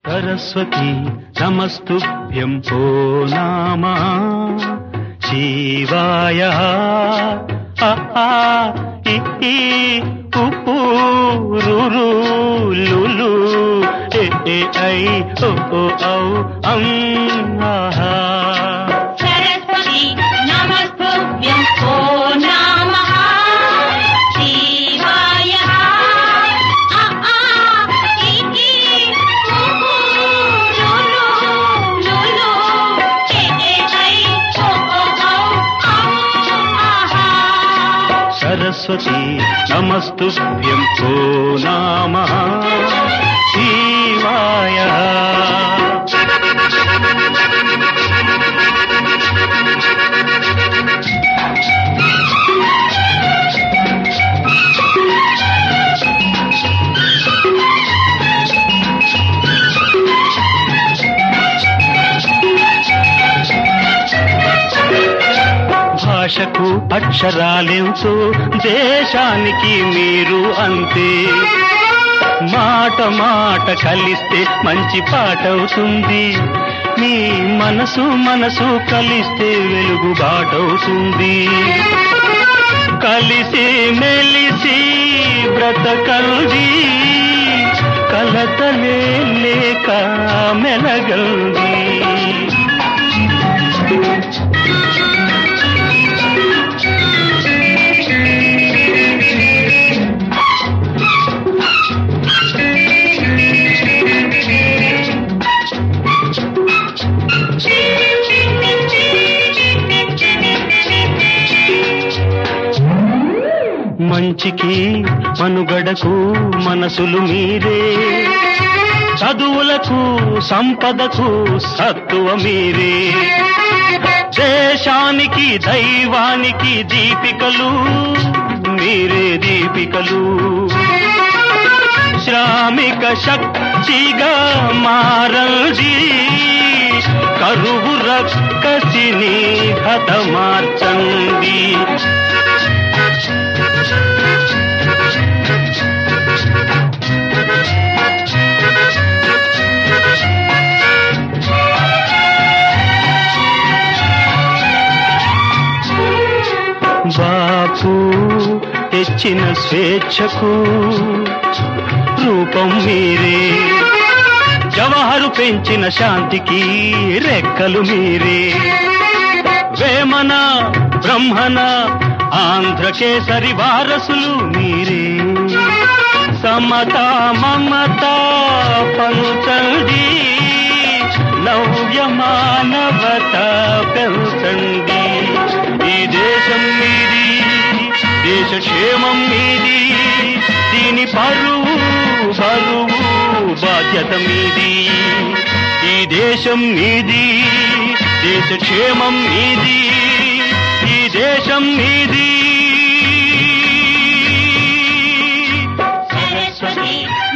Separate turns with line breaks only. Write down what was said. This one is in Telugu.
సరస్వతి నమస్తుభ్యం ఓ నామా శివాయ ఆ, ఆ, ఇ, ఈ, ఉ, ఊ, రు, రు, లు, లు, ఏ, ఏ, ఐ, ఓ, ఓ, ఔ, అం, ఆహా.
సరస్వతి నమస్తుభ్యం ఓ నమః శివాయ ఆ ఆ ఈ ఈ ఊ ఊ లు లు లు లు ఏ ఏ ఐ ఓ ఓ ఔ ఔ ఆహా
సరస్వతి నమస్తుభ్యం ఓ నామ శివాయ భాషకు అక్షరాలెంతో దేశానికి మీరు అంతే మాట మాట కలిస్తే మంచి పాట అవుతుంది మీ మనసు మనసు కలిస్తే వెలుగు బాటవుతుంది కలిసి మెలిసి బ్రతకండి కలతలే లేక మెలగండి మంచికి మనుగడకు మనసులు మీరే చదువులకు సంపదకు సత్తువ మీరే దేశానికి దైవానికి దీపికలు మీరే దీపికలు శ్రామిక శక్తిగా మారండి కరువు రక్కసిని హతమార్చండి బాపు తెచ్చిన స్వేచ్ఛకు రూపం మీరే జవహరు పెంచిన శాంతికి రెక్కలు మీరే వేమన బ్రహ్మణ ఆంధ్రకేసరి వారసులు మీరే సమత మమత పంచండి నవ్య మానవత పెంచండి ఈ దేశం మీది దేశ క్షేమం మీది దీని పరువు బరువు బాధ్యత మీది ఈ దేశం మీది దేశ క్షేమం మీది ఈ దేశం మీది
సరస్వతి